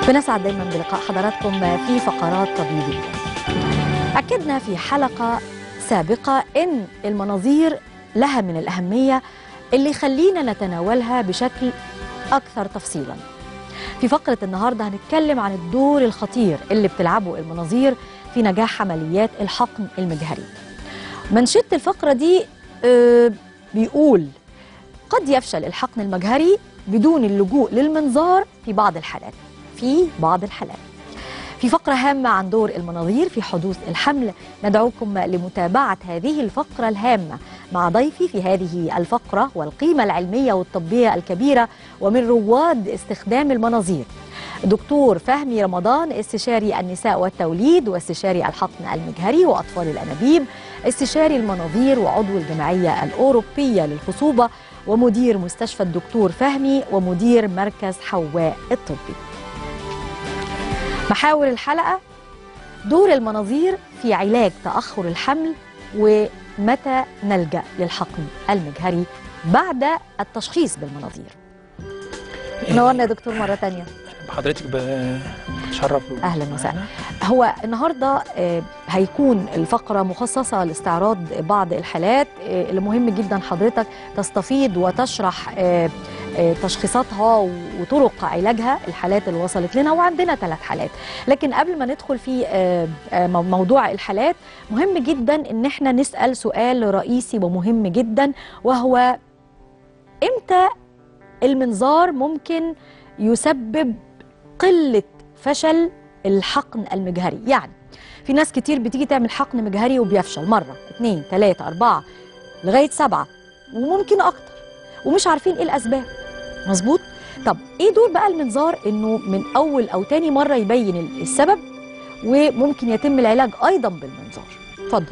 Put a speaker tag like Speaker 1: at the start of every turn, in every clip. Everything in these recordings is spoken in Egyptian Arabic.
Speaker 1: بنسعد دايما بلقاء حضراتكم في فقرات طبيبية أكدنا في حلقة سابقة إن المناظير لها من الأهمية اللي خلينا نتناولها بشكل أكثر تفصيلا في فقرة النهاردة هنتكلم عن الدور الخطير اللي بتلعبه المناظير في نجاح عمليات الحقن المجهري منشط الفقرة دي آه، بيقول قد يفشل الحقن المجهري بدون اللجوء للمنظار في بعض الحالات في بعض الحالات في فقرة هامة عن دور المناظير في حدوث الحمل ندعوكم لمتابعة هذه الفقرة الهامة مع ضيفي في هذه الفقرة والقيمة العلمية والطبية الكبيرة ومن رواد استخدام المناظير دكتور فهمي رمضان استشاري النساء والتوليد واستشاري الحقن المجهري وأطفال الأنابيب استشاري المناظير وعضو الجمعية الأوروبية للخصوبة ومدير مستشفى الدكتور فهمي ومدير مركز حواء الطبي محاور الحلقة دور المناظير في علاج تأخر الحمل ومتى نلجأ للحقن المجهري بعد التشخيص بالمناظير نورنا يا دكتور مرة تانية
Speaker 2: حضرتك بتشرف
Speaker 1: أهلا وسهلا هو النهاردة آه، هيكون الفقرة مخصصة لاستعراض بعض الحالات آه، اللي مهم جدا حضرتك تستفيض وتشرح آه، آه، تشخيصاتها وطرق علاجها الحالات اللي وصلت لنا وعندنا ثلاث حالات لكن قبل ما ندخل في آه، آه، مو- موضوع الحالات مهم جدا ان احنا نسأل سؤال رئيسي ومهم جدا وهو امتى المنظار ممكن يسبب قلة فشل الحقن المجهري يعني في ناس كتير بتيجي تعمل حقن مجهري وبيفشل مرة اتنين تلاتة أربعة لغاية سبعة وممكن أكتر ومش عارفين إيه الأسباب مظبوط؟ طب إيه دور بقى المنظار إنه من أول أو تاني مرة يبين ال- السبب وممكن يتم العلاج أيضا بالمنظار اتفضل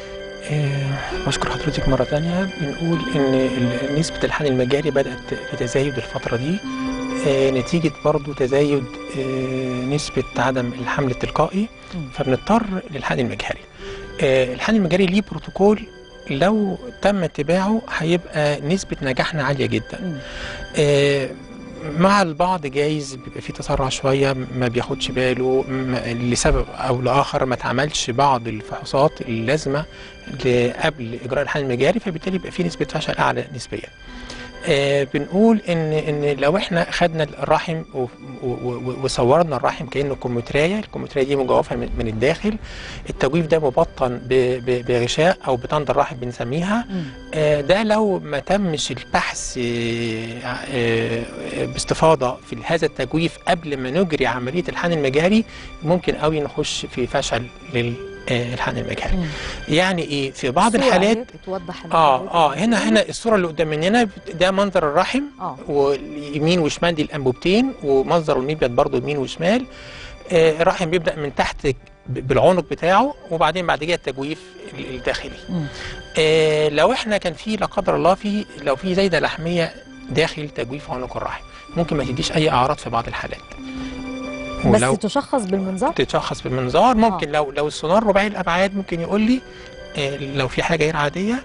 Speaker 2: آه، بشكر حضرتك مرة تانية بنقول إن ال- نسبة الحقن المجاري بدأت في تزايد الفترة دي آه، نتيجة برضو تزايد آه، نسبة عدم الحمل التلقائي
Speaker 1: مم.
Speaker 2: فبنضطر للحقن المجهري آه، الحقن المجهري ليه بروتوكول لو تم اتباعه هيبقى نسبة نجاحنا عالية جدا
Speaker 1: مم.
Speaker 2: آه، مع البعض جايز بيبقى فيه تسرع شويه ما بياخدش باله ما- لسبب او لاخر ما اتعملش بعض الفحوصات اللازمه ل- قبل اجراء الحقن المجاري فبالتالي يبقى فيه نسبه فشل اعلى نسبيا. آه بنقول ان ان لو احنا خدنا الرحم و- و- و- وصورنا الرحم كانه كمثريه، الكمثريه دي مجوفه من من الداخل، التجويف ده مبطن ب- ب- بغشاء او بطانه الرحم بنسميها،
Speaker 1: مم.
Speaker 2: آه، ده لو ما تمش البحث آه، آه، باستفاضه في هذا التجويف قبل ما نجري عمليه الحقن المجهري ممكن قوي نخش في فشل للحقن المجهري.
Speaker 1: مم.
Speaker 2: يعني ايه في بعض
Speaker 1: الصورة
Speaker 2: الحالات
Speaker 1: أهي بتوضح
Speaker 2: اه
Speaker 1: الموضوع.
Speaker 2: اه هنا هنا الصوره اللي قدام مننا ده منظر الرحم
Speaker 1: اه
Speaker 2: ويمين وشمال دي الانبوبتين ومنظر المبيض برضو يمين وشمال آه، الرحم بيبدا من تحت ب- بالعنق بتاعه وبعدين بعد كده التجويف ال- الداخلي
Speaker 1: مم.
Speaker 2: آه، لو احنا كان في لا قدر الله في لو في زايده لحميه داخل تجويف عنق الرحم ممكن ما تديش اي اعراض في بعض الحالات ولو
Speaker 1: بس تشخص بالمنظار
Speaker 2: تتشخص بالمنظار ممكن لو لو السونار رباعي الابعاد ممكن يقول لي آه، لو في حاجه غير عاديه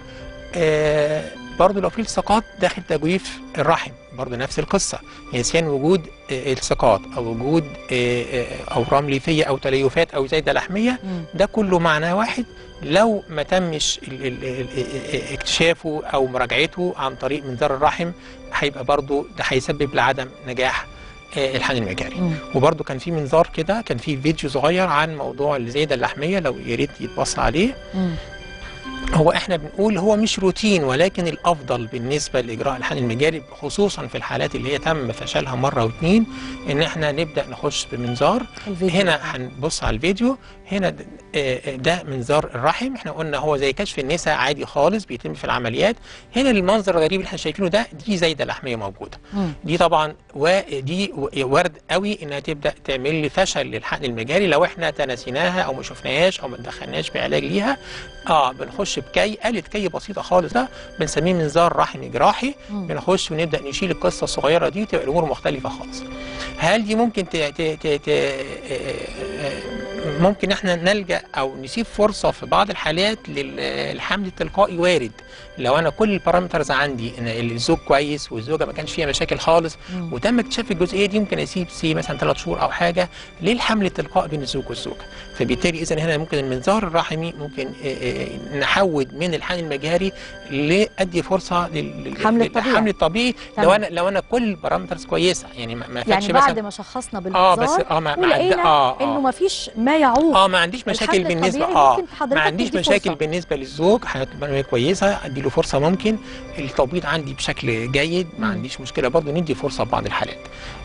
Speaker 2: آه، برضو لو في الصقاط داخل تجويف الرحم برضو نفس القصه نسيان وجود آه، الصقاط او وجود آه، آه، اورام ليفيه او تليفات او زايده لحميه
Speaker 1: مم.
Speaker 2: ده كله معناه واحد لو ما تمش ال- ال- ال- ال- اكتشافه او مراجعته عن طريق منظار الرحم هيبقى برضو ده هيسبب لعدم نجاح آه، الحقن المجاري
Speaker 1: مم.
Speaker 2: وبرضو كان في منظار كده كان في فيديو صغير عن موضوع الزايده اللحميه لو يا ريت يتبص عليه
Speaker 1: مم.
Speaker 2: هو احنا بنقول هو مش روتين ولكن الافضل بالنسبه لاجراء الحقن المجاري خصوصا في الحالات اللي هي تم فشلها مره واثنين ان احنا نبدا نخش بمنظار
Speaker 1: الفيديو
Speaker 2: هنا هنبص على الفيديو هنا د- آه، آه، ده منظار الرحم احنا قلنا هو زي كشف النساء عادي خالص بيتم في العمليات هنا المنظر الغريب اللي احنا شايفينه ده دي زايده لحميه موجوده
Speaker 1: مم.
Speaker 2: دي طبعا ودي وارد قوي انها تبدا تعمل لي فشل للحقن المجاري لو احنا تناسيناها او ما شفناهاش او ما دخلناش بعلاج ليها اه بنخش بكي آلة كي بسيطه خالص ده بنسميه منظار رحمي جراحي
Speaker 1: مم.
Speaker 2: بنخش ونبدا نشيل القصه الصغيره دي تبقى الامور مختلفه خالص هل دي ممكن ت... ت... ت... ت... ممكن احنا نلجا او نسيب فرصه في بعض الحالات للحمل التلقائي وارد لو انا كل البارامترز عندي ان الزوج كويس والزوجه ما كانش فيها مشاكل خالص
Speaker 1: مم.
Speaker 2: وتم اكتشاف الجزئيه دي ممكن اسيب سي مثلا ثلاث شهور او حاجه للحمل التلقائي بين الزوج والزوجه فبالتالي اذا هنا ممكن المنظار الرحمي ممكن آه، آه، نحود من الحمل المجهري لادي فرصه لل- لل-
Speaker 1: الحمل الطبيعي.
Speaker 2: للحمل الطبيعي لو
Speaker 1: تمام.
Speaker 2: انا لو انا كل البارامترز كويسه يعني ما ما فاتش
Speaker 1: يعني
Speaker 2: مثلا
Speaker 1: بعد ما شخصنا
Speaker 2: اه بس
Speaker 1: بالمنظار
Speaker 2: اه ما ما عند-
Speaker 1: ولقينا
Speaker 2: اه
Speaker 1: انه
Speaker 2: اه
Speaker 1: ما فيش ما يعوق
Speaker 2: اه ما عنديش مشاكل
Speaker 1: الحمل
Speaker 2: بالنسبه
Speaker 1: الطبيعي
Speaker 2: اه
Speaker 1: ممكن حضرتك
Speaker 2: ما عنديش
Speaker 1: تدي
Speaker 2: مشاكل
Speaker 1: فرصة.
Speaker 2: بالنسبه للزوج هتبقى كويسه اديله فرصه ممكن التوبيض عندي بشكل جيد ما
Speaker 1: مم.
Speaker 2: عنديش مشكله برضه ندي فرصه في بعض الحالات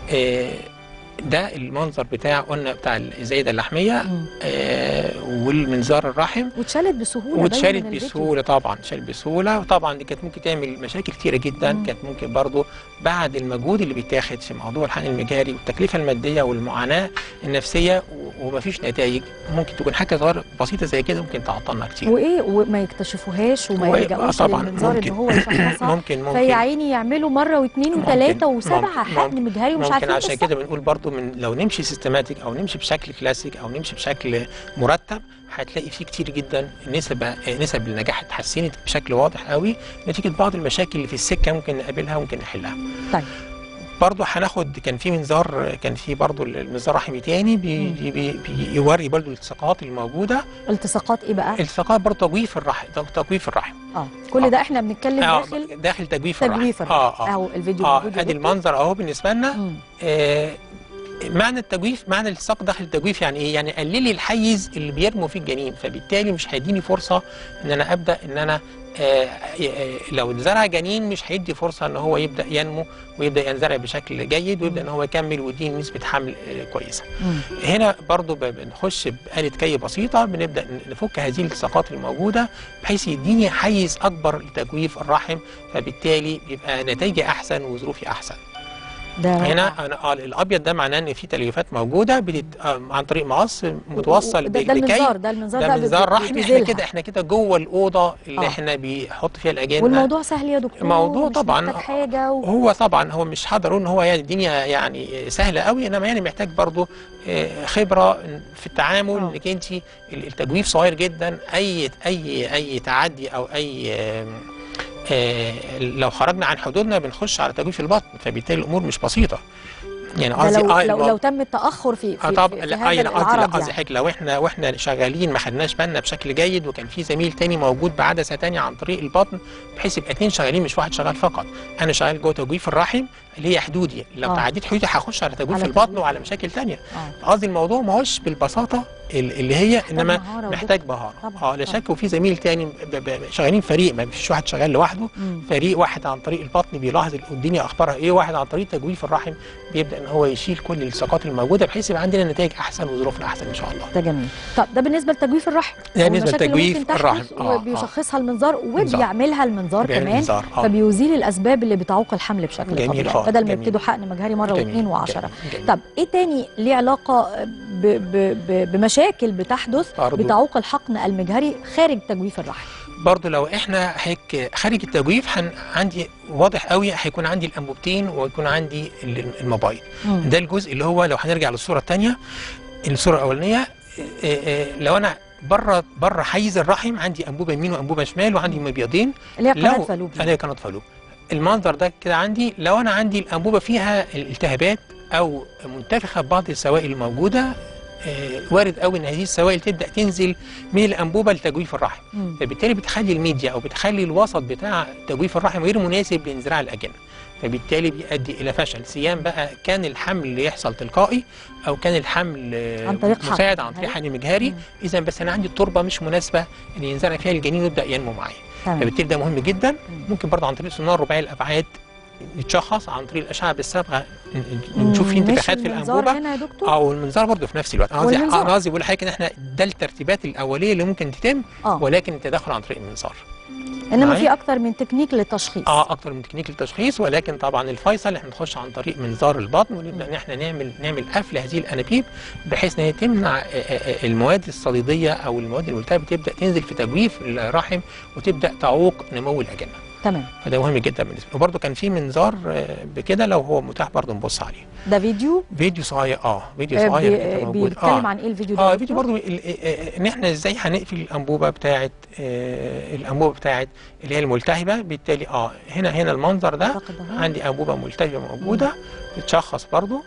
Speaker 2: آه ده المنظر بتاع قلنا بتاع الزايده اللحميه
Speaker 1: مم.
Speaker 2: آه والمنظار الرحم
Speaker 1: واتشالت بسهوله باين
Speaker 2: واتشالت
Speaker 1: من الفيديو.
Speaker 2: بسهوله طبعا اتشالت بسهوله وطبعا دي كانت ممكن تعمل مشاكل كتيره جدا
Speaker 1: مم.
Speaker 2: كانت ممكن برضو بعد المجهود اللي بيتاخد في موضوع الحقن المجهري والتكلفه الماديه والمعاناه النفسيه و- ومفيش نتائج ممكن تكون حاجه صغيره بسيطه زي كده ممكن تعطلنا كتير
Speaker 1: وايه وما يكتشفوهاش وما
Speaker 2: و-
Speaker 1: يلجأوش
Speaker 2: آه طبعاً،
Speaker 1: للمنظار ان
Speaker 2: ممكن.
Speaker 1: هو يشخصها
Speaker 2: ممكن ممكن
Speaker 1: فيا عيني يعملوا مره واثنين
Speaker 2: ممكن،
Speaker 1: وثلاثه
Speaker 2: ممكن،
Speaker 1: وسبعه حقن
Speaker 2: ممكن.
Speaker 1: مجهري ومش
Speaker 2: ممكن
Speaker 1: عارفين
Speaker 2: عشان
Speaker 1: القصة.
Speaker 2: كده بنقول برضو من لو نمشي سيستماتيك او نمشي بشكل كلاسيك او نمشي بشكل مرتب هتلاقي فيه كتير جدا نسب نسب النجاح اتحسنت بشكل واضح قوي نتيجه بعض المشاكل اللي في السكه ممكن نقابلها وممكن نحلها
Speaker 1: طيب.
Speaker 2: برضه هناخد كان في منظار كان في برضه المنظار رحمي تاني بي بي بي بيوري برضه الالتصاقات الموجوده
Speaker 1: التصاقات ايه بقى؟
Speaker 2: التصاقات برضه تجويف الرحم تجويف الرحم
Speaker 1: اه كل
Speaker 2: آه.
Speaker 1: ده احنا بنتكلم
Speaker 2: اه
Speaker 1: داخل
Speaker 2: داخل تجويف الرحم
Speaker 1: تجويف الرحم
Speaker 2: اه اه
Speaker 1: اهو الفيديو
Speaker 2: اه
Speaker 1: موجود يا
Speaker 2: ادي
Speaker 1: دكتور.
Speaker 2: المنظر اهو بالنسبه لنا
Speaker 1: مم.
Speaker 2: آه، معنى التجويف معنى الالتصاق داخل التجويف يعني ايه؟ يعني قللي الحيز اللي بيرموا فيه الجنين فبالتالي مش هيديني فرصه ان انا ابدا ان انا آه، آه، لو زرع جنين مش هيدي فرصه ان هو يبدا ينمو ويبدا ينزرع بشكل جيد ويبدا ان هو يكمل ويديني نسبه حمل آه، كويسه.
Speaker 1: مم.
Speaker 2: هنا برضو ب- بنخش بآلة كي بسيطة بنبدأ نفك هذه الالتصاقات الموجودة بحيث يديني حيز أكبر لتجويف الرحم فبالتالي بيبقى نتائجي أحسن وظروفي أحسن.
Speaker 1: ده
Speaker 2: هنا أنا آه الأبيض ده معناه إن في تليفات موجودة بتت... آه عن طريق مقص متوصل
Speaker 1: ده, ده
Speaker 2: لكي
Speaker 1: المنظار ده المنظار
Speaker 2: ده
Speaker 1: بقى
Speaker 2: منظار
Speaker 1: بي-
Speaker 2: رحمي احنا
Speaker 1: بيزيلها.
Speaker 2: كده احنا كده جوه الأوضة اللي
Speaker 1: آه.
Speaker 2: احنا بيحط فيها الأجانب
Speaker 1: والموضوع سهل يا دكتور
Speaker 2: الموضوع
Speaker 1: مش
Speaker 2: طبعاً
Speaker 1: محتاج حاجه و...
Speaker 2: هو طبعا هو مش هقدر اقول ان هو يعني الدنيا يعني سهله قوي انما يعني محتاج برضو آه، خبره في التعامل
Speaker 1: آه.
Speaker 2: انك انت التجويف صغير جدا اي اي اي تعدي او اي آه، آه، لو خرجنا عن حدودنا بنخش على تجويف البطن فبالتالي الامور مش بسيطه يعني
Speaker 1: ده
Speaker 2: قصدي
Speaker 1: لو,
Speaker 2: اه
Speaker 1: لو,
Speaker 2: المو-
Speaker 1: لو تم التاخر في في,
Speaker 2: اه طب
Speaker 1: في, في
Speaker 2: لا
Speaker 1: هذا
Speaker 2: اي لا قصدي لا
Speaker 1: العرض
Speaker 2: قصدي
Speaker 1: يعني.
Speaker 2: حضرتك لو احنا واحنا شغالين ما خدناش بالنا بشكل جيد وكان في زميل تاني موجود بعدسه تانية عن طريق البطن بحيث يبقى اتنين شغالين مش واحد شغال فقط انا شغال جوه تجويف الرحم اللي هي حدودي لو
Speaker 1: آه.
Speaker 2: تعديت حدودي هخش على تجويف
Speaker 1: على
Speaker 2: البطن
Speaker 1: تجويف.
Speaker 2: وعلى مشاكل تانية
Speaker 1: اه
Speaker 2: قصدي الموضوع ما هوش بالبساطه ال- اللي هي انما
Speaker 1: مهارة
Speaker 2: محتاج
Speaker 1: ودقة.
Speaker 2: مهاره
Speaker 1: طبعاً،
Speaker 2: اه لا
Speaker 1: طبعاً.
Speaker 2: شك وفي زميل تاني ب- ب- شغالين فريق ما فيش واحد شغال لوحده
Speaker 1: مم.
Speaker 2: فريق واحد عن طريق البطن بيلاحظ الدنيا اخبارها ايه واحد عن طريق تجويف الرحم بيبدا ان هو يشيل كل الالتصاقات الموجوده بحيث يبقى عندنا نتائج احسن وظروفنا احسن ان شاء الله
Speaker 1: ده جميل طب ده بالنسبه لتجويف الرحم
Speaker 2: ده بالنسبة
Speaker 1: والمشاكل اللي
Speaker 2: لتجويف
Speaker 1: ممكن
Speaker 2: الرحم.
Speaker 1: تحدث
Speaker 2: آه، آه.
Speaker 1: وبيشخصها المنظار
Speaker 2: منظار.
Speaker 1: وبيعملها المنظار
Speaker 2: بيعمل
Speaker 1: كمان
Speaker 2: انذار اه
Speaker 1: فبيزيل الاسباب اللي بتعوق الحمل بشكل
Speaker 2: جميل
Speaker 1: طبيعي
Speaker 2: خالص،
Speaker 1: بدل ما
Speaker 2: جميل.
Speaker 1: يبتدوا حقن مجهري مره
Speaker 2: جميل،
Speaker 1: واثنين وعشرة
Speaker 2: جميل، جميل.
Speaker 1: طب ايه تاني ليه علاقه ب ب ب بمشاكل بتحدث
Speaker 2: برضو.
Speaker 1: بتعوق الحقن المجهري خارج تجويف الرحم
Speaker 2: برضو لو احنا هيك خارج التجويف هن عندي واضح قوي هيكون عندي الانبوبتين ويكون عندي ال- المبايض
Speaker 1: مم.
Speaker 2: ده الجزء اللي هو لو هنرجع للصوره الثانيه الصوره الاولانيه آه، آه، لو انا بره بره حيز الرحم عندي انبوبه يمين وانبوبه شمال وعندي مبيضين
Speaker 1: اللي هي قناه
Speaker 2: لو
Speaker 1: فالوب دي.
Speaker 2: انا قناه فالوب المنظر ده كده عندي لو انا عندي الانبوبه فيها الالتهابات او منتفخه ببعض السوائل الموجوده آه، وارد قوي ان هذه السوائل تبدا تنزل من الانبوبه لتجويف الرحم
Speaker 1: مم.
Speaker 2: فبالتالي بتخلي الميديا او بتخلي الوسط بتاع تجويف الرحم غير مناسب لانزراع الاجنه فبالتالي بيؤدي الى فشل سيان بقى كان الحمل اللي يحصل تلقائي او كان الحمل آه،
Speaker 1: عن طريق حقن
Speaker 2: مساعد عن طريق
Speaker 1: مجهري.
Speaker 2: حقن مجهري
Speaker 1: مم.
Speaker 2: اذا بس انا عندي التربه مش مناسبه ان ينزرع فيها الجنين ويبدا ينمو معايا
Speaker 1: تمام
Speaker 2: فبالتالي ده مهم جدا
Speaker 1: مم.
Speaker 2: ممكن برضه عن طريق سونار رباعي الابعاد يتشخص عن طريق الاشعه بالصبغه ن- نشوف في
Speaker 1: مم.
Speaker 2: انتفاخات
Speaker 1: مش
Speaker 2: في
Speaker 1: المنظار
Speaker 2: الانبوبه
Speaker 1: هنا يا دكتور
Speaker 2: او المنظار برضه في نفس الوقت انا قصدي
Speaker 1: والمنظار.
Speaker 2: انا قصدي بقول لحضرتك ان احنا ده الترتيبات الاوليه اللي ممكن تتم
Speaker 1: اه
Speaker 2: ولكن التدخل عن طريق المنظار
Speaker 1: انما
Speaker 2: معايا؟
Speaker 1: في اكتر من تكنيك للتشخيص
Speaker 2: اه اكتر من تكنيك للتشخيص ولكن طبعا الفيصل احنا نخش عن طريق منظار البطن ونبدا ان احنا نعمل نعمل قفل هذه الانابيب بحيث ان هي تمنع آه، آه، المواد الصديديه او المواد الملتهبه تبدا تنزل في تجويف الرحم وتبدا تعوق نمو الاجنه
Speaker 1: تمام
Speaker 2: فده مهم جدا بالنسبه له وبرده كان في منظار آه، بكده لو هو متاح برده نبص عليه
Speaker 1: ده فيديو
Speaker 2: فيديو صغير اه فيديو
Speaker 1: آه،
Speaker 2: صغير
Speaker 1: بي-
Speaker 2: كده موجود
Speaker 1: بيتكلم عن ايه الفيديو ده
Speaker 2: اه
Speaker 1: يا
Speaker 2: فيديو
Speaker 1: دكتور؟
Speaker 2: برضو ال- آه، ان احنا ازاي هنقفل الانبوبه بتاعه آه الانبوبه بتاعه اللي هي الملتهبه بالتالي اه هنا هنا المنظر ده
Speaker 1: أعتقد ده هو.
Speaker 2: عندي انبوبه ملتهبه موجوده بتشخص برضو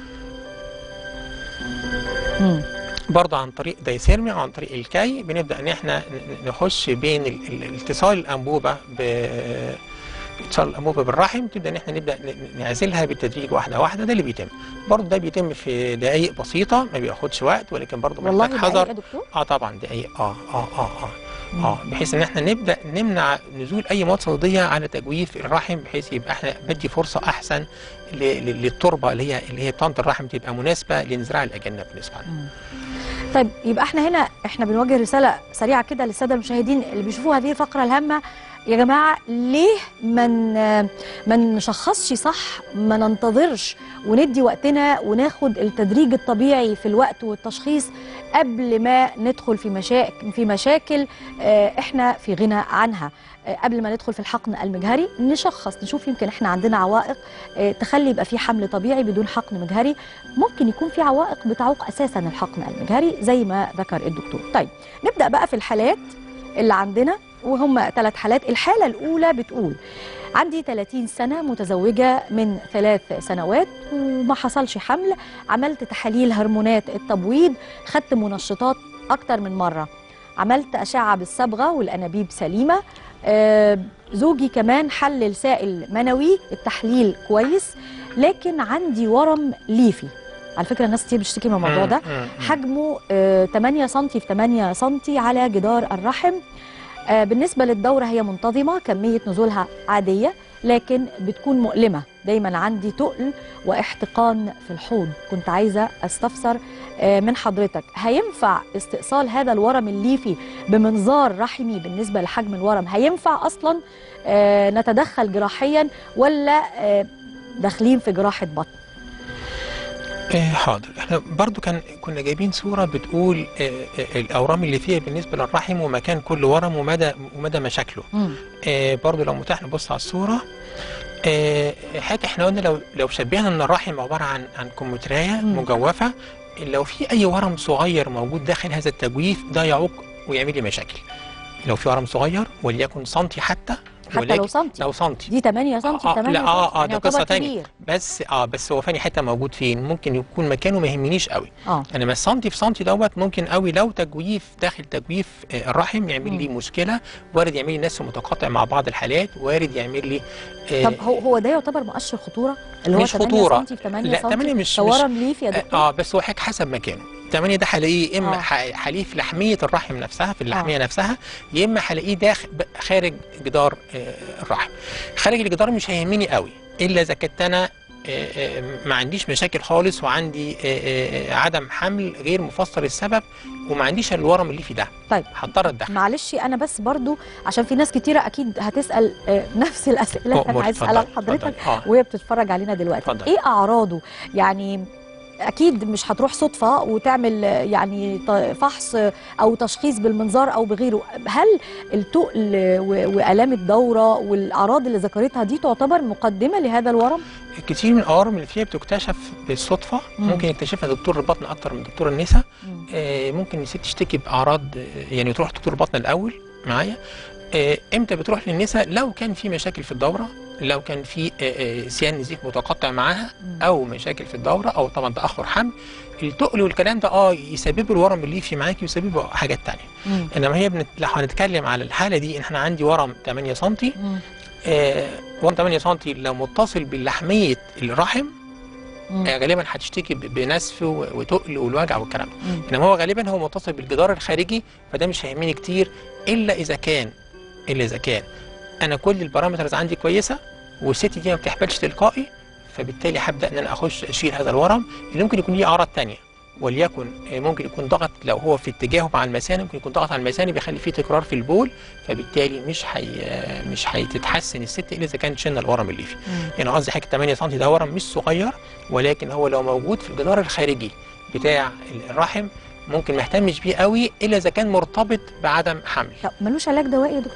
Speaker 1: مم.
Speaker 2: برضه عن طريق دايثيرمي عن طريق الكي بنبدا ان احنا ن- نخش بين ال- ال- اتصال الانبوبه ب اتصال الانبوبه بالرحم تبدا ان احنا نبدا ن- نعزلها بالتدريج واحده واحده ده اللي بيتم برضه ده بيتم في دقائق بسيطه ما بياخدش وقت ولكن برضه
Speaker 1: والله
Speaker 2: محتاج
Speaker 1: دقايق
Speaker 2: حذر
Speaker 1: يا دكتور
Speaker 2: اه طبعا دقائق اه اه اه اه
Speaker 1: مم.
Speaker 2: اه بحيث ان احنا نبدا نمنع نزول اي مواد صليديه على تجويف الرحم بحيث يبقى احنا بدي فرصه احسن ل- ل- للتربه اللي هي اللي هي بطانه الرحم تبقى مناسبه لانزراع الاجنه بالنسبه لنا
Speaker 1: مم. طيب يبقى احنا هنا احنا بنوجه رساله سريعه كده للساده المشاهدين اللي بيشوفوا هذه الفقره الهامه يا جماعه ليه من ما نشخصش صح ما ننتظرش وندي وقتنا وناخد التدريج الطبيعي في الوقت والتشخيص قبل ما ندخل في مشاكل في مشاكل آه، احنا في غنى عنها آه، قبل ما ندخل في الحقن المجهري نشخص نشوف يمكن احنا عندنا عوائق آه، تخلي يبقى في حمل طبيعي بدون حقن مجهري ممكن يكون في عوائق بتعوق اساسا الحقن المجهري زي ما ذكر الدكتور طيب نبدا بقى في الحالات اللي عندنا وهم ثلاث حالات الحاله الاولى بتقول عندي 30 سنة متزوجة من ثلاث سنوات وما حصلش حمل عملت تحاليل هرمونات التبويض خدت منشطات أكتر من مرة عملت أشعة بالصبغة والأنابيب سليمة آه، زوجي كمان حلل سائل منوي التحليل كويس لكن عندي ورم ليفي على فكرة الناس كتير بتشتكي من الموضوع ده
Speaker 2: مم، مم.
Speaker 1: حجمه آه، 8 سم في 8 سم على جدار الرحم آه، بالنسبة للدورة هي منتظمة كمية نزولها عادية لكن بتكون مؤلمة دايما عندي تقل واحتقان في الحوض كنت عايزة استفسر آه، من حضرتك هينفع استئصال هذا الورم الليفي بمنظار رحمي بالنسبة لحجم الورم هينفع أصلا آه، نتدخل جراحيا ولا آه، داخلين في جراحة بطن
Speaker 2: آه حاضر احنا برضو كان كنا جايبين صوره بتقول آه آه الاورام اللي فيها بالنسبه للرحم ومكان كل ورم ومدى ومدى مشاكله
Speaker 1: مم.
Speaker 2: آه برضو لو متاح نبص على الصوره آه حاجه احنا قلنا لو لو شبهنا ان الرحم عباره عن عن كمثريه
Speaker 1: مم.
Speaker 2: مجوفه لو في اي ورم صغير موجود داخل هذا التجويف ده يعوق ويعمل لي مشاكل لو في ورم صغير وليكن سنتي حتى
Speaker 1: حتى لو
Speaker 2: ولكن
Speaker 1: سنتي
Speaker 2: لو سنتي
Speaker 1: دي 8 سم في
Speaker 2: آه،
Speaker 1: 8
Speaker 2: لا،
Speaker 1: سم
Speaker 2: آه، آه،
Speaker 1: يعني
Speaker 2: ده
Speaker 1: يعتبر
Speaker 2: قصة تانية.
Speaker 1: كبير.
Speaker 2: بس اه بس هو فاني حته موجود فين ممكن يكون مكانه ما يهمنيش قوي
Speaker 1: اه
Speaker 2: انما السنتي في سنتي دوت ممكن قوي لو تجويف داخل تجويف آه، الرحم يعمل لي
Speaker 1: مم.
Speaker 2: مشكله وارد يعمل لي نسف متقاطع مع بعض الحالات وارد يعمل لي آه،
Speaker 1: طب هو هو ده يعتبر مؤشر خطوره اللي هو
Speaker 2: مش
Speaker 1: 8
Speaker 2: خطورة.
Speaker 1: سم في 8
Speaker 2: لا،
Speaker 1: سم
Speaker 2: 8 مش-
Speaker 1: ده
Speaker 2: مش-
Speaker 1: ورم ليف يا
Speaker 2: اه
Speaker 1: دكتور
Speaker 2: آه، بس هو حاجه حسب مكانه 8 ده هلاقيه اما
Speaker 1: آه.
Speaker 2: ح- حليه في لحميه الرحم نفسها في اللحميه نفسها يا اما هلاقيه داخل ب- خارج جدار آه، الرحم خارج الجدار مش هيهمني قوي الا اذا كنت انا آه، آه، ما عنديش مشاكل خالص وعندي آه، آه، عدم حمل غير مفسر السبب وما عنديش الورم اللي في ده
Speaker 1: طيب.
Speaker 2: هضطر اتدخل
Speaker 1: معلش انا بس برضو عشان في ناس كتيره اكيد هتسال آه، نفس الاسئله اللي انا
Speaker 2: أمور،
Speaker 1: عايز اسالها
Speaker 2: اتفضل،
Speaker 1: لحضرتك
Speaker 2: اتفضل. اه
Speaker 1: وهي بتتفرج علينا دلوقتي
Speaker 2: اتفضل.
Speaker 1: ايه اعراضه يعني اكيد مش هتروح صدفه وتعمل آه، يعني ط- فحص آه، او تشخيص بالمنظار او بغيره هل التقل و- والام الدوره والاعراض اللي ذكرتها دي تعتبر مقدمه لهذا الورم
Speaker 2: كتير من الاورام اللي فيها بتكتشف بالصدفه
Speaker 1: مم.
Speaker 2: ممكن يكتشفها دكتور البطن اكتر من دكتور النساء
Speaker 1: مم.
Speaker 2: آه، ممكن الست تشتكي باعراض آه، يعني تروح دكتور البطن الاول معايا آه، امتى بتروح للنساء لو كان في مشاكل في الدوره لو كان في آه، آه، سيان نزيف متقطع معاها
Speaker 1: مم.
Speaker 2: او مشاكل في الدوره او طبعا تاخر حمل التقل والكلام ده اه يسبب الورم الليفي معاكي ويسبب حاجات تانية
Speaker 1: مم.
Speaker 2: انما هي بنت... لو هنتكلم على الحاله دي ان احنا عندي ورم 8 سم
Speaker 1: مم.
Speaker 2: آه ورم 8 سم لو متصل بلحميه الرحم
Speaker 1: مم.
Speaker 2: آه غالبا هتشتكي ب- بنسف و- وتقل والوجع والكلام ده
Speaker 1: مم.
Speaker 2: انما هو غالبا هو متصل بالجدار الخارجي فده مش هيهمني كتير الا اذا كان الا اذا كان انا كل البارامترز عندي كويسه والست دي ما بتحبلش تلقائي فبالتالي هبدا ان انا اخش اشيل هذا الورم اللي ممكن يكون ليه اعراض تانية وليكن آه، ممكن يكون ضغط لو هو في اتجاهه مع المثانه ممكن يكون ضغط على المثانه بيخلي فيه تكرار في البول فبالتالي مش حي... آه، مش هيتتحسن الست الا اذا كانت شلنا الورم الليفي
Speaker 1: مم.
Speaker 2: يعني قصدي حاجه 8 سم ده ورم مش صغير ولكن هو لو موجود في الجدار الخارجي بتاع الرحم ممكن ما اهتمش بيه قوي الا اذا كان مرتبط بعدم حمل
Speaker 1: طب ملوش علاج دوائي يا دكتور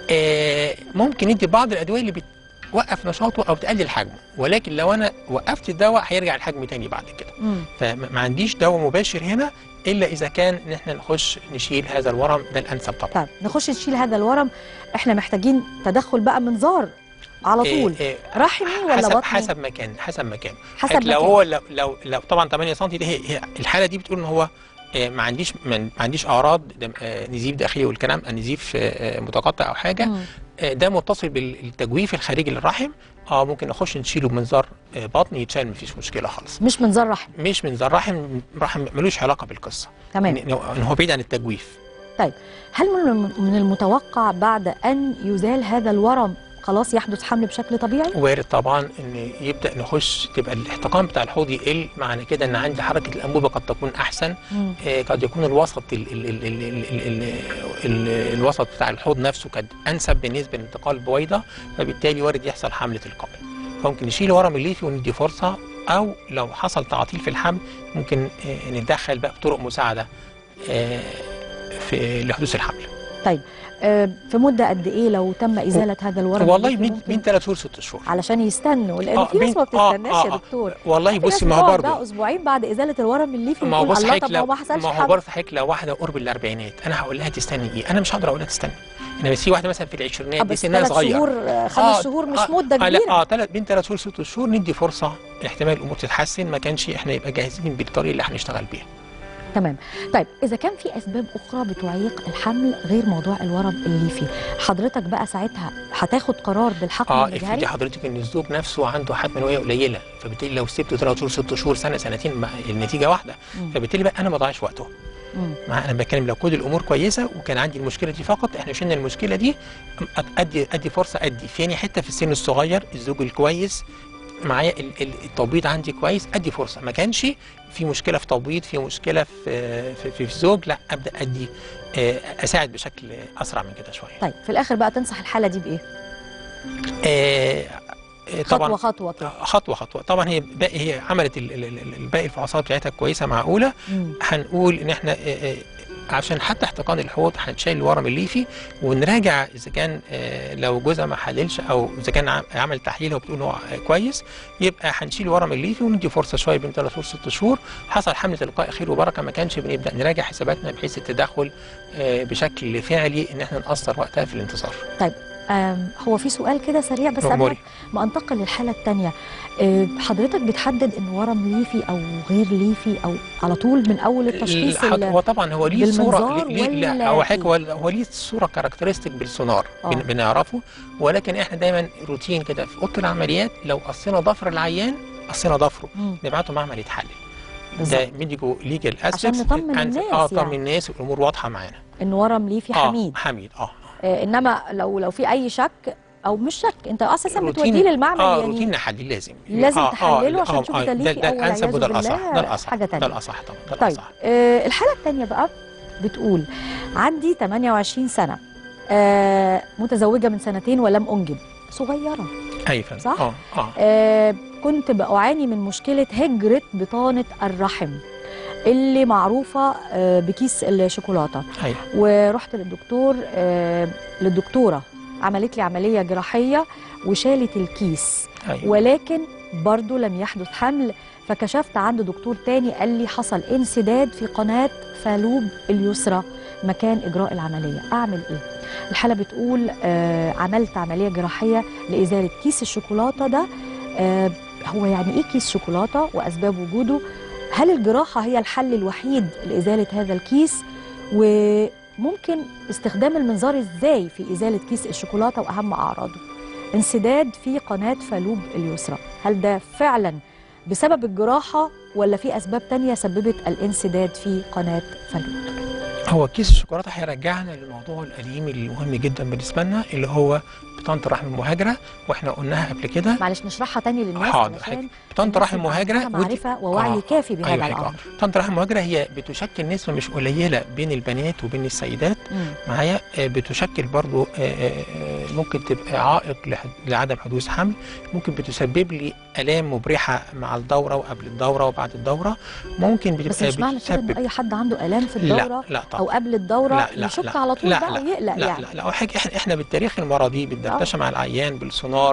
Speaker 2: آه ممكن ندي بعض الادويه اللي بتوقف نشاطه او تقلل حجمه ولكن لو انا وقفت الدواء هيرجع الحجم تاني بعد كده
Speaker 1: مم.
Speaker 2: فما عنديش دواء مباشر هنا الا اذا كان ان احنا نخش نشيل هذا الورم ده الانسب طبعا
Speaker 1: طيب نخش نشيل هذا الورم احنا محتاجين تدخل بقى منظار على طول
Speaker 2: آه، آه،
Speaker 1: رحمي ولا
Speaker 2: حسب
Speaker 1: بطني
Speaker 2: حسب مكان حسب مكان
Speaker 1: حسب
Speaker 2: حيث لو
Speaker 1: مكان.
Speaker 2: هو لو لو, لو طبعا 8 سم دي هي, هي الحاله دي بتقول ان هو آه، ما عنديش ما ما عنديش اعراض دم- آه، نزيف داخلي والكلام نزيف آه، آه، متقطع او حاجه
Speaker 1: مم.
Speaker 2: آه، ده متصل بالتجويف الخارجي للرحم اه ممكن نخش نشيله بمنظار آه، بطني يتشال مفيش مشكله خالص
Speaker 1: مش منظار رحمي
Speaker 2: مش منظار رحم رحم ملوش علاقه بالقصه
Speaker 1: تمام
Speaker 2: ان إن هو بعيد عن التجويف
Speaker 1: هل من من المتوقع بعد ان يزال هذا الورم خلاص يحدث حمل بشكل طبيعي
Speaker 2: وارد طبعا ان يبدا نخش تبقى الاحتقان بتاع الحوض يقل معنى كده ان عندي حركه الانبوبه قد تكون احسن
Speaker 1: مم.
Speaker 2: آه، قد يكون الوسط ال ال ال ال ال ال ال ال الوسط بتاع الحوض نفسه قد انسب بالنسبه لانتقال البويضه فبالتالي وارد يحصل حمل تلقائي فممكن نشيل ورم الليفي وندي فرصه او لو حصل تعطيل في الحمل ممكن آه، نتدخل بقى بطرق مساعده آه، في لحدوث الحمل
Speaker 1: آه، في مده قد ايه لو تم ازاله هذا الورم
Speaker 2: والله
Speaker 1: الليفي
Speaker 2: من
Speaker 1: ممكن
Speaker 2: من ثلاث شهور ست شهور
Speaker 1: علشان يستنوا لان
Speaker 2: آه،
Speaker 1: في ناس
Speaker 2: بين-
Speaker 1: ما
Speaker 2: آه،
Speaker 1: بتستناش
Speaker 2: آه،
Speaker 1: يا
Speaker 2: آه.
Speaker 1: دكتور
Speaker 2: والله
Speaker 1: في
Speaker 2: بصي
Speaker 1: ناس
Speaker 2: ما هو
Speaker 1: بتقعد
Speaker 2: برضه
Speaker 1: بقى اسبوعين بعد ازاله الورم الليفي
Speaker 2: ما هو
Speaker 1: ويقول
Speaker 2: بص
Speaker 1: الله
Speaker 2: حضرتك
Speaker 1: طب ما هو
Speaker 2: لو
Speaker 1: ما حصلش
Speaker 2: ما هو
Speaker 1: حمل
Speaker 2: برضه حضرتك لو واحده قرب الاربعينات انا هقول لها تستني ايه؟ انا مش هقدر اقول لها تستني انما في واحده مثلا في
Speaker 1: آه،
Speaker 2: العشرينات دي
Speaker 1: بس
Speaker 2: سنها
Speaker 1: ثلاث
Speaker 2: صغير
Speaker 1: شهور آه، خمس
Speaker 2: آه،
Speaker 1: شهور مش
Speaker 2: آه،
Speaker 1: مده
Speaker 2: آه لا
Speaker 1: كبيره
Speaker 2: اه ثلاث بين ثلاث شهور ست شهور ندي فرصه احتمال الامور تتحسن ما كانش احنا يبقى جاهزين بالطريقه اللي هنشتغل بيها
Speaker 1: تمام طيب اذا كان في اسباب اخرى بتعيق الحمل غير موضوع الورم الليفي حضرتك بقى ساعتها هتاخد قرار بالحقن
Speaker 2: اه
Speaker 1: المجهري
Speaker 2: افرضي حضرتك ان الزوج نفسه عنده حد منويه قليله فبالتالي لو سبته ثلاث شهور ست شهور سنه سنتين ما النتيجه واحده
Speaker 1: مم.
Speaker 2: فبالتالي بقى انا ما ضيعش وقته
Speaker 1: مم.
Speaker 2: مع انا بتكلم لو كل الامور كويسه وكان عندي المشكله دي فقط احنا شلنا المشكله دي أ- ادي ادي فرصه ادي فيني حته في السن الصغير الزوج الكويس معايا ال- ال- التوبيض عندي كويس ادي فرصه ما كانش في مشكله في توبيض في مشكله في في, في الزوج لا ابدا ادي آه، اساعد بشكل اسرع من كده شويه
Speaker 1: طيب في الاخر بقى تنصح الحاله دي بايه
Speaker 2: آه، آه، طبعا
Speaker 1: خطوه خطوه كده
Speaker 2: خطوه خطوه طبعا هي باقي هي عملت ال- ال- ال- ال- باقي الفحوصات بتاعتها كويسه معقوله
Speaker 1: مم.
Speaker 2: هنقول ان احنا آه، آه، عشان حتى احتقان الحوض هنشيل الورم الليفي ونراجع اذا كان آه، لو جوزها ما حللش او اذا كان عم- عمل تحليل وبتقول ان هو آه، كويس يبقى هنشيل الورم الليفي وندي فرصه شويه بين ثلاث شهور ست شهور حصل حمل تلقائي خير وبركه ما كانش بنبدا نراجع حساباتنا بحيث التدخل آه، بشكل فعلي ان احنا ناثر وقتها في الانتصار
Speaker 1: آم، هو في سؤال كده سريع بس
Speaker 2: أموري.
Speaker 1: قبل ما انتقل للحاله الثانيه حضرتك بتحدد ان ورم ليفي او غير ليفي او على طول من اول التشخيص
Speaker 2: الحط-
Speaker 1: ال-
Speaker 2: هو طبعا هو ليه صوره
Speaker 1: بالمنظار
Speaker 2: ليه ليه
Speaker 1: ولا
Speaker 2: لا هو حاجه
Speaker 1: إيه؟
Speaker 2: هو هو ليه صوره كاركترستيك بالسونار
Speaker 1: آه.
Speaker 2: بن- بنعرفه ولكن احنا دايما روتين كده في اوضه العمليات لو قصينا ضفر العيان قصينا ضفره
Speaker 1: مم.
Speaker 2: نبعته معمل يتحلل
Speaker 1: بالظبط.
Speaker 2: ده ميديكو ليجل
Speaker 1: عشان
Speaker 2: اسبكتس
Speaker 1: نطمن الناس
Speaker 2: اه طمن
Speaker 1: يعني.
Speaker 2: الناس والامور واضحه معانا
Speaker 1: ان ورم ليفي
Speaker 2: اه
Speaker 1: حميد
Speaker 2: حميد اه
Speaker 1: آه، انما لو لو في اي شك او مش شك انت اساسا
Speaker 2: روتين-
Speaker 1: بتوديه للمعمل
Speaker 2: اه
Speaker 1: يعني
Speaker 2: روتين نحلل لازم
Speaker 1: لازم
Speaker 2: آه
Speaker 1: تحلله
Speaker 2: آه
Speaker 1: عشان
Speaker 2: آه
Speaker 1: تشوف
Speaker 2: آه
Speaker 1: ده ليفي
Speaker 2: ده
Speaker 1: أو
Speaker 2: الانسب
Speaker 1: والعياذ
Speaker 2: وده الاصح
Speaker 1: بالله
Speaker 2: ده الاصح
Speaker 1: حاجة تانية.
Speaker 2: ده الاصح طبعا ده
Speaker 1: طيب
Speaker 2: الاصح
Speaker 1: آه الحالة الثانية بقى بتقول عندي 28 سنة آه متزوجة من سنتين ولم أنجب صغيرة
Speaker 2: اي فندم
Speaker 1: صح؟
Speaker 2: اه اه
Speaker 1: آه كنت بعاني من مشكلة هجرة بطانة الرحم اللي معروفة آه بكيس الشوكولاتة
Speaker 2: ايوه
Speaker 1: ورحت للدكتور آه للدكتورة عملت لي عملية جراحية وشالت الكيس
Speaker 2: ايوه
Speaker 1: ولكن برضو لم يحدث حمل فكشفت عند دكتور تاني قال لي حصل انسداد في قناة فالوب اليسرى مكان إجراء العملية أعمل إيه؟ الحالة بتقول آه عملت عملية جراحية لإزالة كيس الشوكولاتة ده آه هو يعني إيه كيس شوكولاتة وأسباب وجوده؟ هل الجراحة هي الحل الوحيد لإزالة هذا الكيس؟ وممكن استخدام المنظار إزاي في إزالة كيس الشوكولاتة وأهم أعراضه؟ انسداد في قناة فالوب اليسرى هل ده فعلا بسبب الجراحة ولا في أسباب تانية سببت الانسداد في قناة فالوب
Speaker 2: هو كيس الشوكولاته هيرجعنا للموضوع القديم المهم جدا بالنسبه لنا اللي هو بطانه الرحم المهاجره واحنا قلناها قبل كده
Speaker 1: معلش نشرحها تاني للناس
Speaker 2: حاضر،
Speaker 1: علشان
Speaker 2: بطانه الرحم
Speaker 1: الناس يبقى
Speaker 2: المهاجره
Speaker 1: عندها
Speaker 2: ودي-
Speaker 1: معرفة ووعي
Speaker 2: آه،
Speaker 1: كافي بهذا
Speaker 2: أيوة هيك، آه.
Speaker 1: الأمر
Speaker 2: بطانه الرحم المهاجره هي بتشكل نسبه مش قليله بين البنات وبين السيدات
Speaker 1: مم.
Speaker 2: معايا آه، بتشكل برضو آه، آه، آه، ممكن تبقى عائق لح- لعدم حدوث حمل ممكن بتسبب لي الام مبرحه مع الدوره وقبل الدوره وبعد الدوره ممكن بتبقى
Speaker 1: بس مش معنى كده ان
Speaker 2: بتسبب
Speaker 1: اي حد عنده الام في الدوره
Speaker 2: لا لا طبعا
Speaker 1: او قبل الدوره
Speaker 2: لا لا
Speaker 1: يشك
Speaker 2: لا
Speaker 1: على طول
Speaker 2: لا
Speaker 1: بقى
Speaker 2: لا
Speaker 1: ويقلق
Speaker 2: لا
Speaker 1: يعني
Speaker 2: لا لا وحاجة احنا احنا بالتاريخ المرضي بالدردشه مع العيان بالسونار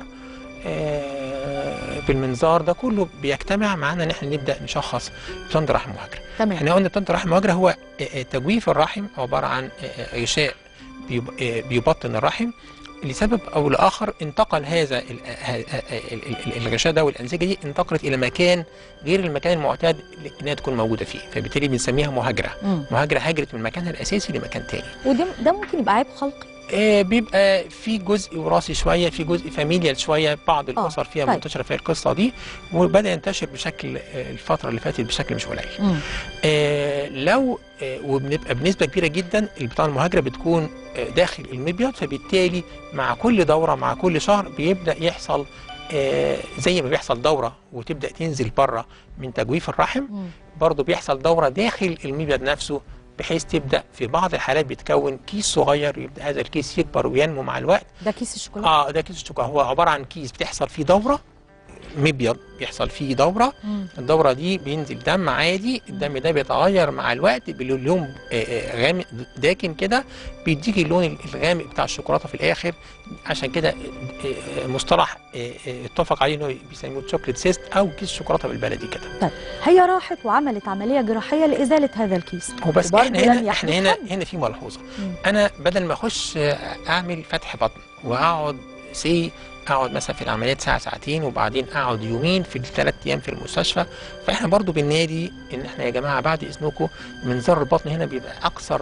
Speaker 2: آه، بالمنظار ده كله بيجتمع معانا ان احنا نبدا نشخص بطن رحم مهاجره
Speaker 1: تمام
Speaker 2: احنا قلنا طن رحم مهاجره هو آه، آه، تجويف الرحم عباره عن آه، آه، غشاء بيب- آه، بيبطن الرحم لسبب او لاخر انتقل هذا ال- ه- ه- ال- ال- الغشاء ده والانسجه دي انتقلت الى مكان غير المكان المعتاد انها تكون موجوده فيه فبالتالي بنسميها مهاجره
Speaker 1: مم.
Speaker 2: مهاجره هاجرت من مكانها الاساسي لمكان تاني
Speaker 1: وده ده ممكن يبقى عيب خلقي
Speaker 2: آه، بيبقى في جزء وراثي شويه في جزء فاميليال شويه بعض الاسر فيها
Speaker 1: طيب.
Speaker 2: منتشره فيها القصه دي وبدا ينتشر بشكل آه، الفتره اللي فاتت بشكل مش قليل
Speaker 1: مم.
Speaker 2: آه، لو آه، وبنبقى بنسبه كبيره جدا البطانه المهاجره بتكون آه، داخل المبيض فبالتالي مع كل دوره مع كل شهر بيبدا يحصل آه، زي ما بيحصل دوره وتبدا تنزل بره من تجويف الرحم
Speaker 1: مم.
Speaker 2: برضه بيحصل دوره داخل المبيض نفسه بحيث تبدا في بعض الحالات بيتكون كيس صغير يبدا هذا الكيس يكبر وينمو مع الوقت
Speaker 1: ده كيس الشوكولاته
Speaker 2: اه ده كيس الشوكولاته هو عباره عن كيس بتحصل فيه دوره مبيض بيحصل فيه دوره
Speaker 1: مم.
Speaker 2: الدوره دي بينزل دم عادي الدم ده بيتغير مع الوقت بلون آه، آه، غامق داكن كده بيديك اللون الغامق بتاع الشوكولاته في الاخر عشان كده آه، آه، مصطلح آه، آه، اتفق عليه انه بيسموه شوكليت سيست او كيس شوكولاته بالبلدي كده
Speaker 1: هي راحت وعملت عمليه جراحيه لازاله هذا الكيس
Speaker 2: هو بس
Speaker 1: وبرضه
Speaker 2: احنا
Speaker 1: لم
Speaker 2: هنا
Speaker 1: يحدث
Speaker 2: احنا هنا
Speaker 1: حمل.
Speaker 2: هنا في ملحوظه
Speaker 1: مم.
Speaker 2: انا بدل ما اخش آه، اعمل فتح بطن واقعد سي اقعد مثلا في العمليات ساعه ساعتين وبعدين اقعد يومين في الثلاث ايام في المستشفى فاحنا برضو بالنادي ان احنا يا جماعه بعد اذنكم منظار البطن هنا بيبقى اكثر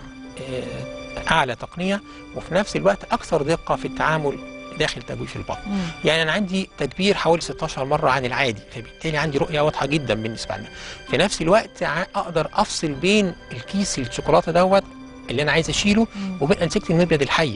Speaker 2: آه، اعلى تقنيه وفي نفس الوقت اكثر دقه في التعامل داخل تجويف البطن
Speaker 1: مم.
Speaker 2: يعني انا عندي تكبير حوالي 16 مره عن العادي فبالتالي عندي رؤيه واضحه جدا بالنسبه لنا في نفس الوقت ع- اقدر افصل بين الكيس الشوكولاته دوت اللي انا عايز اشيله
Speaker 1: مم.
Speaker 2: وبين انسجه المبيض الحيه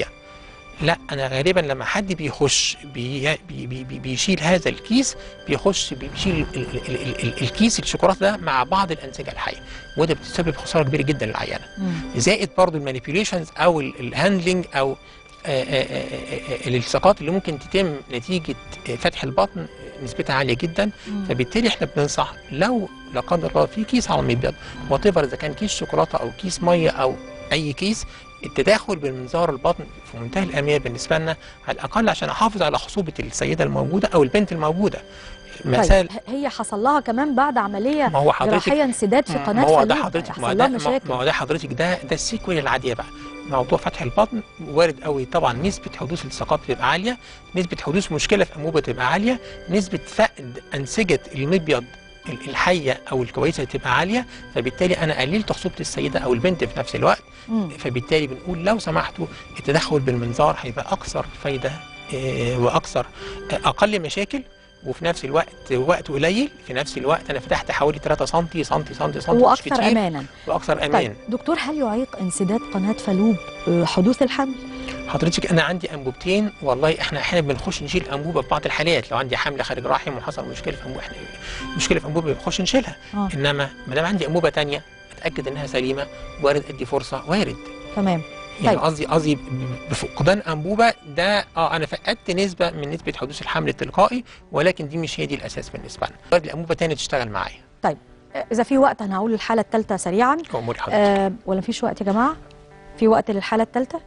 Speaker 2: لا انا غالبا لما حد بيخش بي بي بي بي بيشيل هذا الكيس بيخش بيشيل ال ال ال ال ال الكيس الشوكولاته ده مع بعض الانسجه الحيه وده بتسبب خساره كبيره جدا للعيانه
Speaker 1: مم.
Speaker 2: زائد برضو المانيبيوليشنز او ال- الهاندلنج او آه، آه، آه، آه، الالتصاقات اللي ممكن تتم نتيجه آه، فتح البطن آه، نسبتها عاليه جدا
Speaker 1: مم.
Speaker 2: فبالتالي احنا بننصح لو لا قدر الله في كيس على المبيض وات اذا كان كيس شوكولاته او كيس ميه او اي كيس التداخل بالمنظار البطن في منتهى الاهميه بالنسبه لنا على الاقل عشان احافظ على خصوبه السيده الموجوده او البنت الموجوده مثال
Speaker 1: طيب ه- هي حصل لها كمان بعد عمليه
Speaker 2: ما هو حضرتك
Speaker 1: جراحيه انسداد في قناه
Speaker 2: ما هو ده
Speaker 1: فالوب.
Speaker 2: حضرتك ما هو
Speaker 1: حصل
Speaker 2: ده
Speaker 1: لها
Speaker 2: ما
Speaker 1: مشاكل
Speaker 2: ما هو ده حضرتك ده ده السيكوال العاديه بقى موضوع فتح البطن وارد قوي طبعا نسبه حدوث التصاقات بتبقى عاليه نسبه حدوث مشكله في انبوبه بتبقى عاليه نسبه فقد انسجه المبيض ال- الحيه او الكويسه بتبقى عاليه فبالتالي انا قللت خصوبه السيده او البنت في نفس الوقت
Speaker 1: مم.
Speaker 2: فبالتالي بنقول لو سمحتوا التدخل بالمنظار هيبقى اكثر فايده آه، واكثر آه، اقل مشاكل وفي نفس الوقت وقت قليل في نفس الوقت انا فتحت حوالي 3 سم سم سم سم مش
Speaker 1: واكثر
Speaker 2: كتير
Speaker 1: امانا
Speaker 2: واكثر امان
Speaker 1: طيب دكتور هل يعيق انسداد قناه فالوب آه، حدوث الحمل
Speaker 2: حضرتك انا عندي انبوبتين والله احنا احيانا بنخش نشيل انبوبه في بعض الحالات لو عندي حمل خارج رحم وحصل مشكله في انبوبه احنا مشكله في انبوبه بنخش نشيلها
Speaker 1: اه
Speaker 2: انما ما دام عندي انبوبه ثانيه اتاكد انها سليمه وارد ادي فرصه وارد
Speaker 1: تمام
Speaker 2: يعني
Speaker 1: طيب.
Speaker 2: قصدي قصدي بفقدان انبوبه ده اه انا فقدت نسبه من نسبه حدوث الحمل التلقائي ولكن دي مش هي دي الاساس بالنسبه لنا وارد الانبوبه ثانيه تشتغل معايا
Speaker 1: آه، اذا في وقت انا هقول الحاله الثالثه سريعا
Speaker 2: اموري حضرتك
Speaker 1: آه ولا مفيش وقت يا جماعه في وقت للحاله الثالثه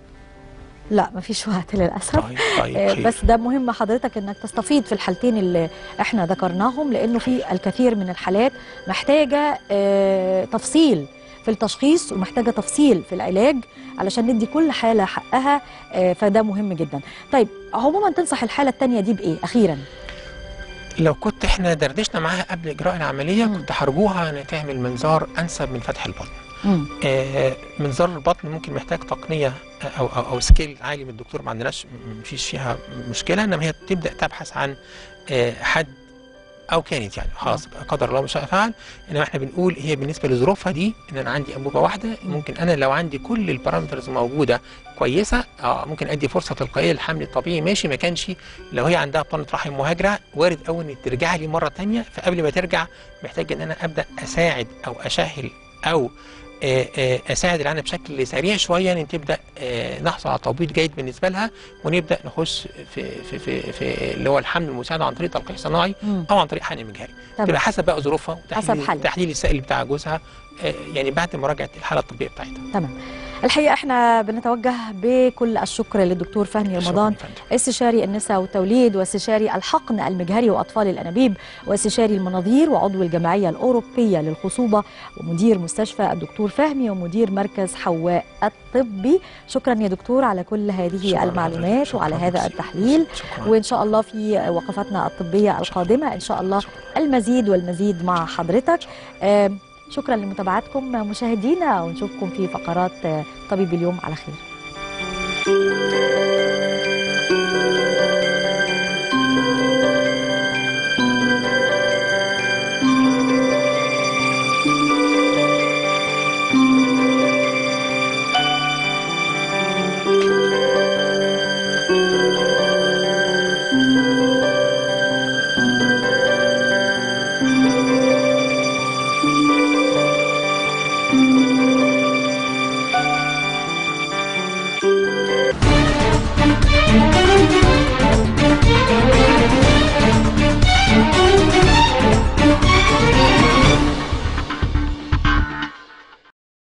Speaker 1: لا مفيش وقت للاسف
Speaker 2: طيب طيب
Speaker 1: آه،
Speaker 2: خير.
Speaker 1: بس ده مهم حضرتك انك تستفيد في الحالتين اللي احنا ذكرناهم لانه في الكثير من الحالات محتاجه آه، تفصيل في التشخيص ومحتاجه تفصيل في العلاج علشان ندي كل حاله حقها آه، فده مهم جدا. طيب عموما تنصح الحاله الثانيه دي بايه اخيرا؟
Speaker 2: لو كنت احنا دردشنا معاها قبل اجراء العمليه
Speaker 1: مم.
Speaker 2: كنت هرجوها انها تعمل منظار انسب من فتح البطن
Speaker 1: مم.
Speaker 2: آه، منظار البطن ممكن محتاج تقنيه او او, أو سكيل عالي من الدكتور ما عندناش مفيش فيها مشكله انما هي تبدا تبحث عن آه، حد او كانت يعني خلاص قدر الله ما شاء فعل انما احنا بنقول هي بالنسبه لظروفها دي ان انا عندي انبوبه واحده ممكن انا لو عندي كل البارامترز موجوده كويسه اه ممكن ادي فرصه تلقائيه للحمل الطبيعي ماشي ما كانش لو هي عندها بطانه رحم مهاجره وارد قوي ان ترجع لي مره تانية فقبل ما ترجع محتاج ان انا ابدا اساعد او اسهل او آه، آه، اساعد العنب بشكل سريع شويه ان تبدا آه، نحصل على تبويض جيد بالنسبه لها ونبدا نخش في في في, في اللي هو الحمل المساعد عن طريق تلقيح صناعي
Speaker 1: مم.
Speaker 2: او عن طريق حقن مجهري
Speaker 1: تمام.
Speaker 2: تبقى حسب بقى ظروفها
Speaker 1: حسب
Speaker 2: وتحليل
Speaker 1: حالها.
Speaker 2: تحليل السائل بتاع جوزها آه، يعني بعد مراجعه الحاله الطبيه بتاعتها
Speaker 1: تمام الحقيقه احنا بنتوجه بكل الشكر للدكتور فهمي
Speaker 2: شكراً
Speaker 1: رمضان
Speaker 2: يا فندم.
Speaker 1: استشاري النساء والتوليد واستشاري الحقن المجهري واطفال الانابيب واستشاري المناظير وعضو الجمعيه الاوروبيه للخصوبه ومدير مستشفى الدكتور فهمي ومدير مركز حواء الطبي شكرا يا دكتور على كل هذه
Speaker 2: شكراً
Speaker 1: المعلومات
Speaker 2: شكراً
Speaker 1: وعلى هذا
Speaker 2: ميرسي.
Speaker 1: التحليل
Speaker 2: شكراً.
Speaker 1: وان شاء الله في وقفاتنا الطبيه القادمه ان شاء الله
Speaker 2: شكراً.
Speaker 1: المزيد والمزيد مع حضرتك آم، شكرا لمتابعتكم مشاهدينا ونشوفكم في فقرات آه، طبيب اليوم على خير
Speaker 3: thank you